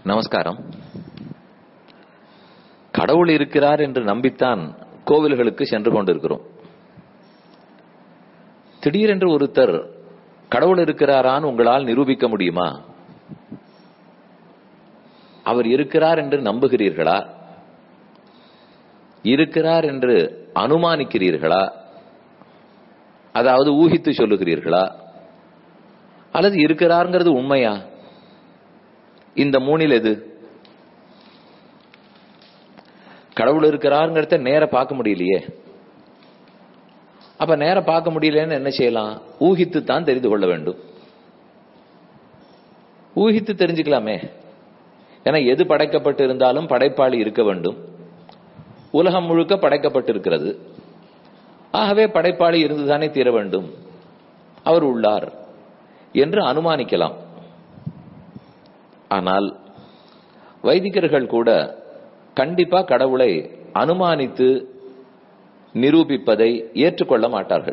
நமஸ்காரம் கடவுள் இருக்கிறார் என்று நம்பித்தான் கோவில்களுக்கு சென்று கொண்டிருக்கிறோம் திடீரென்று ஒருத்தர் கடவுள் இருக்கிறாரான்னு உங்களால் நிரூபிக்க முடியுமா அவர் இருக்கிறார் என்று நம்புகிறீர்களா இருக்கிறார் என்று அனுமானிக்கிறீர்களா அதாவது ஊகித்து சொல்லுகிறீர்களா அல்லது இருக்கிறாருங்கிறது உண்மையா இந்த மூணில் எது கடவுள் இருக்கிறாருங்கிறத நேர பார்க்க முடியலையே அப்ப நேர பார்க்க முடியலன்னு என்ன செய்யலாம் ஊகித்து தான் தெரிந்து கொள்ள வேண்டும் ஊகித்து தெரிஞ்சுக்கலாமே ஏன்னா எது படைக்கப்பட்டு இருந்தாலும் படைப்பாளி இருக்க வேண்டும் உலகம் முழுக்க படைக்கப்பட்டிருக்கிறது ஆகவே படைப்பாளி இருந்துதானே தீர வேண்டும் அவர் உள்ளார் என்று அனுமானிக்கலாம் ஆனால் வைதிகர்கள் கூட கண்டிப்பா கடவுளை அனுமானித்து நிரூபிப்பதை ஏற்றுக்கொள்ள மாட்டார்கள்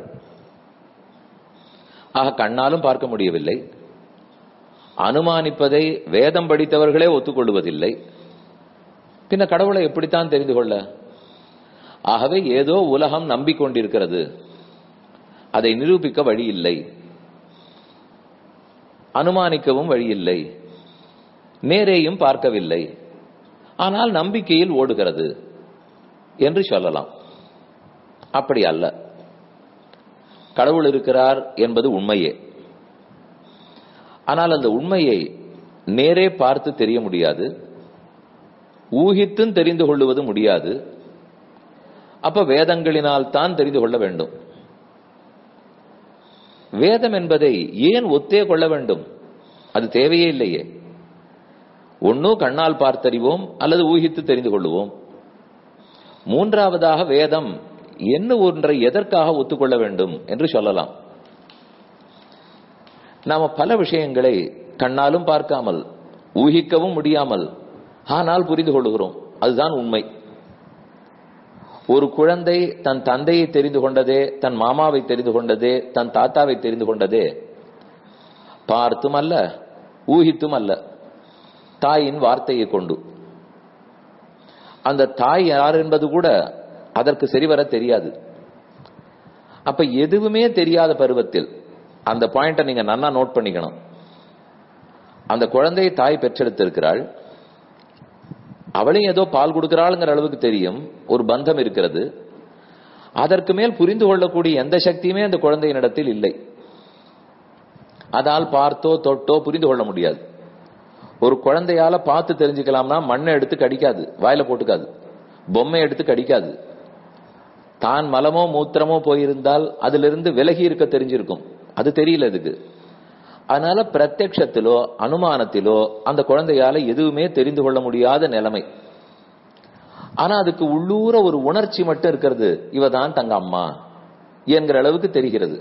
ஆக கண்ணாலும் பார்க்க முடியவில்லை அனுமானிப்பதை வேதம் படித்தவர்களே ஒத்துக்கொள்வதில்லை பின்ன கடவுளை எப்படித்தான் தெரிந்து கொள்ள ஆகவே ஏதோ உலகம் நம்பிக்கொண்டிருக்கிறது அதை நிரூபிக்க வழி இல்லை அனுமானிக்கவும் வழி இல்லை நேரேயும் பார்க்கவில்லை ஆனால் நம்பிக்கையில் ஓடுகிறது என்று சொல்லலாம் அப்படி அல்ல கடவுள் இருக்கிறார் என்பது உண்மையே ஆனால் அந்த உண்மையை நேரே பார்த்து தெரிய முடியாது ஊகித்தும் தெரிந்து கொள்வது முடியாது அப்ப வேதங்களினால் தான் தெரிந்து கொள்ள வேண்டும் வேதம் என்பதை ஏன் ஒத்தே கொள்ள வேண்டும் அது தேவையே இல்லையே ஒன்னும் கண்ணால் பார்த்தறிவோம் அல்லது ஊகித்து தெரிந்து கொள்ளுவோம் மூன்றாவதாக வேதம் என்ன ஒன்றை எதற்காக ஒத்துக்கொள்ள வேண்டும் என்று சொல்லலாம் நாம பல விஷயங்களை கண்ணாலும் பார்க்காமல் ஊகிக்கவும் முடியாமல் ஆனால் புரிந்து கொள்கிறோம் அதுதான் உண்மை ஒரு குழந்தை தன் தந்தையை தெரிந்து கொண்டதே தன் மாமாவை தெரிந்து கொண்டதே தன் தாத்தாவை தெரிந்து கொண்டதே பார்த்தும் அல்ல ஊகித்தும் அல்ல தாயின் வார்த்தையை கொண்டு அந்த தாய் யார் என்பது கூட அதற்கு சரிவர தெரியாது அப்ப எதுவுமே தெரியாத பருவத்தில் அந்த பாயிண்ட நீங்க நன்னா நோட் பண்ணிக்கணும் அந்த குழந்தையை தாய் பெற்றெடுத்திருக்கிறாள் அவளையும் ஏதோ பால் கொடுக்கிறாளுங்கிற அளவுக்கு தெரியும் ஒரு பந்தம் இருக்கிறது அதற்கு மேல் புரிந்து கொள்ளக்கூடிய எந்த சக்தியுமே அந்த குழந்தையினிடத்தில் இல்லை அதால் பார்த்தோ தொட்டோ புரிந்து கொள்ள முடியாது ஒரு குழந்தையால பார்த்து தெரிஞ்சுக்கலாம்னா மண்ணை எடுத்து கடிக்காது வாயில போட்டுக்காது பொம்மை எடுத்து கடிக்காது தான் மலமோ மூத்திரமோ போயிருந்தால் அதிலிருந்து விலகி இருக்க தெரிஞ்சிருக்கும் அது தெரியல இதுக்கு அதனால பிரத்யட்சத்திலோ அனுமானத்திலோ அந்த குழந்தையால எதுவுமே தெரிந்து கொள்ள முடியாத நிலைமை ஆனா அதுக்கு உள்ளூர ஒரு உணர்ச்சி மட்டும் இருக்கிறது இவதான் தங்க அம்மா என்கிற அளவுக்கு தெரிகிறது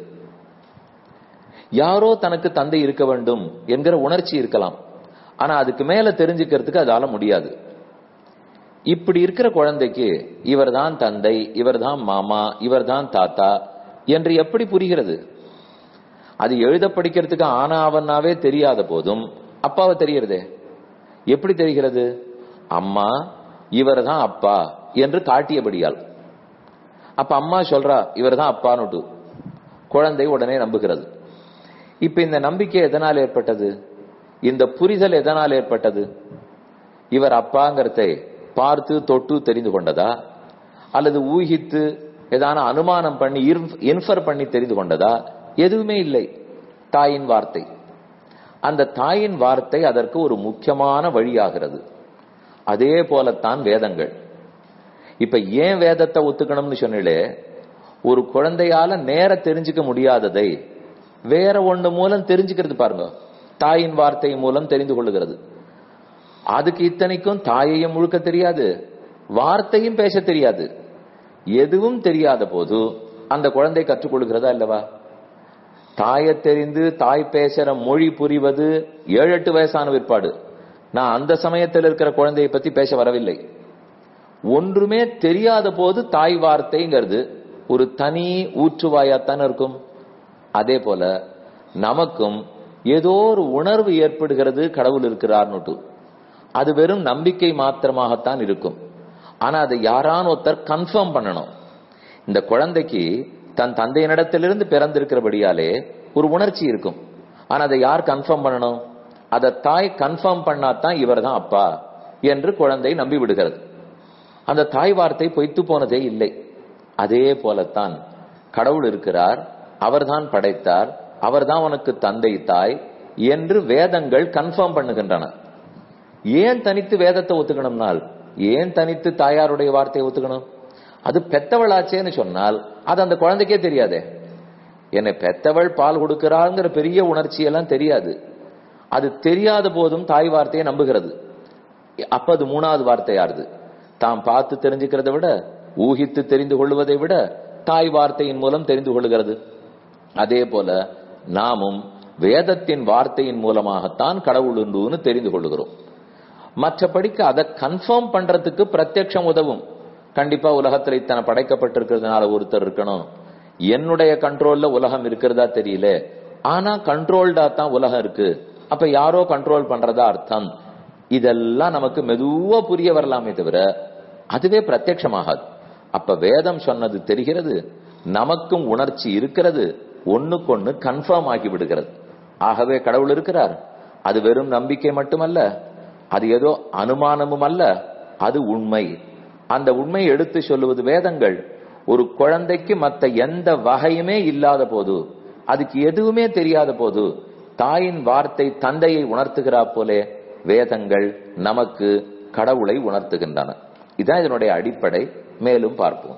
யாரோ தனக்கு தந்தை இருக்க வேண்டும் என்கிற உணர்ச்சி இருக்கலாம் ஆனா அதுக்கு மேல தெரிஞ்சுக்கிறதுக்கு அதால முடியாது இப்படி இருக்கிற குழந்தைக்கு இவர்தான் தந்தை இவர்தான் மாமா இவர்தான் தாத்தா என்று எப்படி புரிகிறது அது எழுத படிக்கிறதுக்கு ஆனாவன்னாவே தெரியாத போதும் அப்பாவை தெரியறதே எப்படி தெரிகிறது அம்மா இவர் தான் அப்பா என்று காட்டியபடியால் அப்ப அம்மா சொல்றா இவர் தான் அப்பான்னு குழந்தை உடனே நம்புகிறது இப்ப இந்த நம்பிக்கை எதனால் ஏற்பட்டது இந்த புரிதல் எதனால் ஏற்பட்டது இவர் அப்பாங்கிறதை பார்த்து தொட்டு தெரிந்து கொண்டதா அல்லது ஊகித்து ஏதான அனுமானம் பண்ணி இன்ஃபர் பண்ணி தெரிந்து கொண்டதா எதுவுமே இல்லை தாயின் வார்த்தை அந்த தாயின் வார்த்தை அதற்கு ஒரு முக்கியமான வழியாகிறது அதே போலத்தான் வேதங்கள் இப்ப ஏன் வேதத்தை ஒத்துக்கணும்னு சொன்னீங்களே ஒரு குழந்தையால நேர தெரிஞ்சுக்க முடியாததை வேற ஒண்ணு மூலம் தெரிஞ்சுக்கிறது பாருங்க தாயின் வார்த்தை மூலம் தெரிந்து கொள்ளுகிறது அதுக்கு இத்தனைக்கும் தாயையும் முழுக்க தெரியாது வார்த்தையும் பேச தெரியாது எதுவும் தெரியாத போது அந்த குழந்தை கற்றுக்கொள்கிறதா இல்லவா தாயை தெரிந்து தாய் பேசுற மொழி புரிவது ஏழு எட்டு வயசான விற்பாடு நான் அந்த சமயத்தில் இருக்கிற குழந்தையை பத்தி பேச வரவில்லை ஒன்றுமே தெரியாத போது தாய் வார்த்தைங்கிறது ஒரு தனி ஊற்றுவாயாத்தானே இருக்கும் அதே போல நமக்கும் ஏதோ ஒரு உணர்வு ஏற்படுகிறது கடவுள் இருக்கிறார்னுட்டு அது வெறும் நம்பிக்கை மாத்திரமாகத்தான் இருக்கும் ஆனா அதை யாரான ஒருத்தர் கன்ஃபார்ம் பண்ணணும் இந்த குழந்தைக்கு தன் தந்தையினிடத்திலிருந்து பிறந்திருக்கிறபடியாலே ஒரு உணர்ச்சி இருக்கும் ஆனா அதை யார் கன்ஃபார்ம் பண்ணணும் அதை தாய் கன்ஃபார்ம் பண்ணாதான் இவர் தான் அப்பா என்று குழந்தை நம்பி விடுகிறது அந்த தாய் வார்த்தை பொய்த்து போனதே இல்லை அதே போலத்தான் கடவுள் இருக்கிறார் அவர்தான் படைத்தார் அவர்தான் உனக்கு தந்தை தாய் என்று வேதங்கள் கன்ஃபார்ம் பண்ணுகின்றன ஏன் தனித்து வேதத்தை ஒத்துக்கணும்னால் ஏன் தனித்து தாயாருடைய வார்த்தையை ஒத்துக்கணும் அது பெத்தவளாச்சேன்னு சொன்னால் அது அந்த குழந்தைக்கே தெரியாதே என்னை பெத்தவள் பால் கொடுக்கிறாங்கிற பெரிய உணர்ச்சி எல்லாம் தெரியாது அது தெரியாத போதும் தாய் வார்த்தையை நம்புகிறது அப்ப அது மூணாவது வார்த்தையாருது தாம் பார்த்து தெரிஞ்சுக்கிறதை விட ஊகித்து தெரிந்து கொள்வதை விட தாய் வார்த்தையின் மூலம் தெரிந்து கொள்கிறது அதே போல நாமும் வேதத்தின் வார்த்தையின் மூலமாகத்தான் கடவுள் உண்டுன்னு தெரிந்து கொள்கிறோம் மற்றபடிக்கு அதை கன்ஃபார்ம் பண்றதுக்கு பிரத்யட்சம் உதவும் கண்டிப்பா உலகத்துல இத்தனை படைக்கப்பட்டிருக்கிறதுனால ஒருத்தர் இருக்கணும் என்னுடைய கண்ட்ரோல்ல உலகம் இருக்கிறதா தெரியல ஆனா கண்ட்ரோல்டா தான் உலகம் இருக்கு அப்ப யாரோ கண்ட்ரோல் பண்றதா அர்த்தம் இதெல்லாம் நமக்கு மெதுவா புரிய வரலாமே தவிர அதுவே பிரத்யட்சமாகாது அப்ப வேதம் சொன்னது தெரிகிறது நமக்கும் உணர்ச்சி இருக்கிறது ஒண்ணுக்கொண்ணு கன்ஃபார்ம் ஆகி விடுகிறது ஆகவே கடவுள் இருக்கிறார் அது வெறும் நம்பிக்கை மட்டுமல்ல அது ஏதோ அனுமானமும் அல்ல அது உண்மை அந்த உண்மையை எடுத்து சொல்லுவது வேதங்கள் ஒரு குழந்தைக்கு மத்த எந்த வகையுமே இல்லாத போது அதுக்கு எதுவுமே தெரியாத போது தாயின் வார்த்தை தந்தையை உணர்த்துகிறா போலே வேதங்கள் நமக்கு கடவுளை உணர்த்துகின்றன இதான் இதனுடைய அடிப்படை மேலும் பார்ப்போம்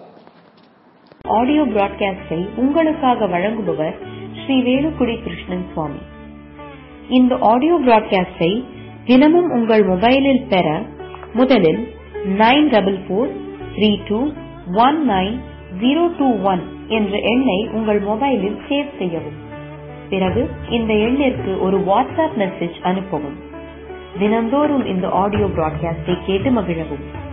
ஆடியோ பிராட்காஸ்டை உங்களுக்காக வழங்குபவர் ஸ்ரீ வேலுக்குடி கிருஷ்ணன் சுவாமி இந்த ஆடியோ பிராட்காஸ்டை தினமும் உங்கள் மொபைலில் பெற முதலில் nine double four three two one nine zero two one என்ற எண்ணை உங்கள் மொபைலில் சேவ் செய்யவும் பிறகு இந்த எண்ணிற்கு ஒரு வாட்ஸ்அப் மெசேஜ் அனுப்பவும் தினந்தோறும் இந்த ஆடியோ பிராட்காஸ்டை கேட்டு மகிழவும்